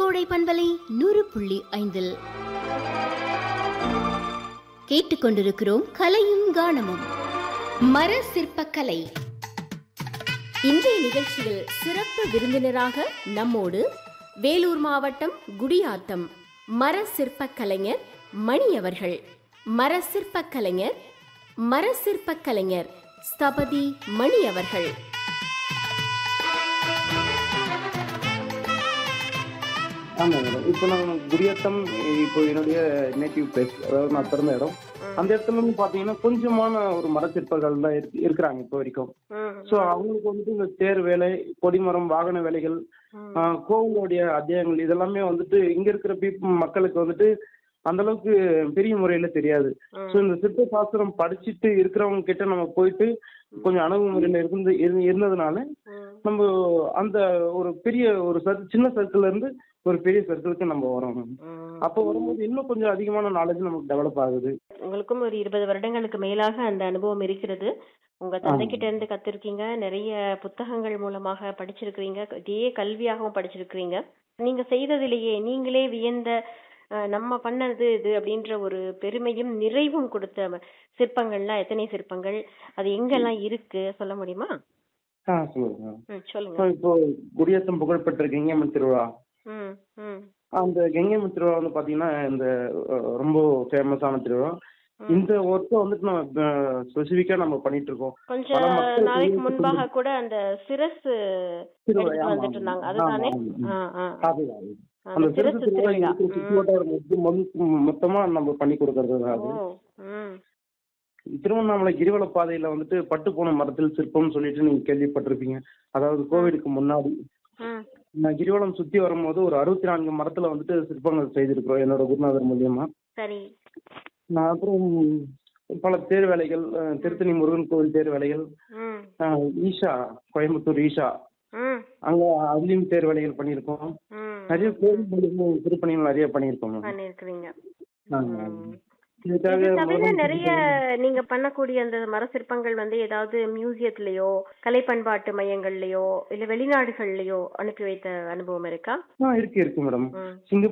கோடை பண்பலை நூறு புள்ளி ஐந்தில் கேட்டுக்கொண்டிருக்கிறோம் கலையும் கானமும் மர சிற்பக்கலை இன்றைய நிகழ்ச்சியில் சிறப்பு விருந்தினராக நம்மோடு வேலூர் மாவட்டம் குடியாத்தம் மர சிற்பக் கலைஞர் மணி அவர்கள் மர சிற்பக் கலைஞர் மர சிற்பக் கலைஞர் ஸ்தபதி மணி அவர்கள் ஆமாம் மேடம் இப்போ நான் குடியாத்தம் இப்போ என்னுடைய நேட்டிவ் பிளேஸ் அதாவது நான் பிறந்த இடம் அந்த இடத்துல இருந்து பார்த்தீங்கன்னா கொஞ்சமான ஒரு மரச்சிற்பர்கள் தான் இருக்கு இருக்கிறாங்க இப்போ வரைக்கும் ஸோ அவங்களுக்கு வந்துட்டு இந்த தேர் வேலை கொடிமரம் வாகன வேலைகள் ஆஹ், கோவிலுடைய அத்தியாயங்கள் இதெல்லாமே வந்துட்டு இங்க இருக்கிற பீப்புள் மக்களுக்கு வந்துட்டு அந்த அளவுக்கு பெரிய முறையில தெரியாது ஸோ இந்த சிற்ப சாஸ்திரம் படிச்சுட்டு இருக்கிறவங்க கிட்ட நம்ம போயிட்டு கொஞ்சம் அணுகுமுறையில இருந்து இரு- இருந்ததுனால நம்ம அந்த ஒரு பெரிய ஒரு சர்க்கிள் சின்ன சர்க்கிள்ல இருந்து ஒரு பெரிய சர்க்கிளுக்கு நம்ம வரோம் அப்போ வரும்போது இன்னும் கொஞ்சம் அதிகமான நாலேஜ் நமக்கு டெவலப் ஆகுது உங்களுக்கும் ஒரு இருபது வருடங்களுக்கு மேலாக அந்த அனுபவம் இருக்கிறது உங்க தந்தைகிட்ட இருந்து கத்திருக்கீங்க நிறைய புத்தகங்கள் மூலமாக படிச்சிருக்கிறீங்க இதையே கல்வியாகவும் படிச்சிருக்கிறீங்க நீங்க செய்ததிலேயே நீங்களே வியந்த அஹ், நம்ம பண்ணது இது அப்படின்ற ஒரு பெருமையும் நிறைவும் கொடுத்த ம- சிற்பங்கள்லாம் எத்தனை சிற்பங்கள் அது எங்கெல்லாம் இருக்கு சொல்ல முடியுமா ஆ சொல்லுங்க ம், சொல்லுங்க ஸோ இப்போ குடியாத்தம் புகழ்பெற்ற கெங்கேமன் திருவிழா ம் ம் அந்த கெங்கேமன் திருவிழா வந்து பாத்தீங்கன்னா இந்த அஹ், ரொம்ப ஃபேமஸான திருவிழா இந்த ஒர்க்கை வந்துட்டு நம்ம ஸ்பெசிஃபிக்கா நம்ம பண்ணிட்டு இருக்கோம் கொஞ்ச பல மக்கள் நாளைக்கு வெளியே முன்பாக கூட அந்த சிரசு திருவிழா, எடுத்து ஆமா, வந்துட்டு இருந்தாங்க ஆமா, அதுதானே ஆமா, ஆ ஆ அதுதான், அதுதான். அந்த அந்த சிரசு சிறப்பு திருவிழா திருவிழா இருக்கிற சுற்றுவட்டார மொத்த- மொத்த- மொத்தமா நம்ம பண்ணி கொடுக்கறது தான் அது ஓ ம் திருவண்ணாமலை கிரிவல பாதையில வந்துட்டு பட்டு போன மரத்தில் சிற்பம்னு சொல்லிட்டு நீங்க கேள்விப்பட்டிருப்பீங்க அதாவது கோவிலுக்கு முன்னாடி ம் நான் கிரிவலம் சுத்தி வரும்போது ஒரு அறுபத்தி நான்கு மரத்துல வந்துட்டு சிற்பங்கள் செய்திருக்கிறோம் என்னோட குருநாதர் மூலியமா சரி நான் அப்புறம் பல தேர் வேலைகள் அஹ், திருத்தணி முருகன் கோவில் தேர் வேலைகள் ம் அஹ், ஈஷா கோயம்புத்தூர் ஈஷா ம் அங்க அதுலயும் தேர் வேலைகள் பண்ணியிருக்கோம் ம் நிறைய கோவில் மூலியமா திருப்பணிகள் நிறைய பண்ணியிருக்கோம் மேம். பண்ணிருக்கிறீங்க ஆமா. ம். இதுக்காக இது தவிர முதல் நிறைய நீங்க பண்ணக்கூடிய அந்த மர சிற்பங்கள் வந்து ஏதாவது மியூசியத்திலயோ கலை பண்பாட்டு மையங்கள்லயோ இல்ல வெளிநாடுகள்லயோ அனுப்பி வைத்த அனுபவம் இருக்கா ஆ, இருக்கு இருக்கு மேடம் ம் சிங்கப்பூர்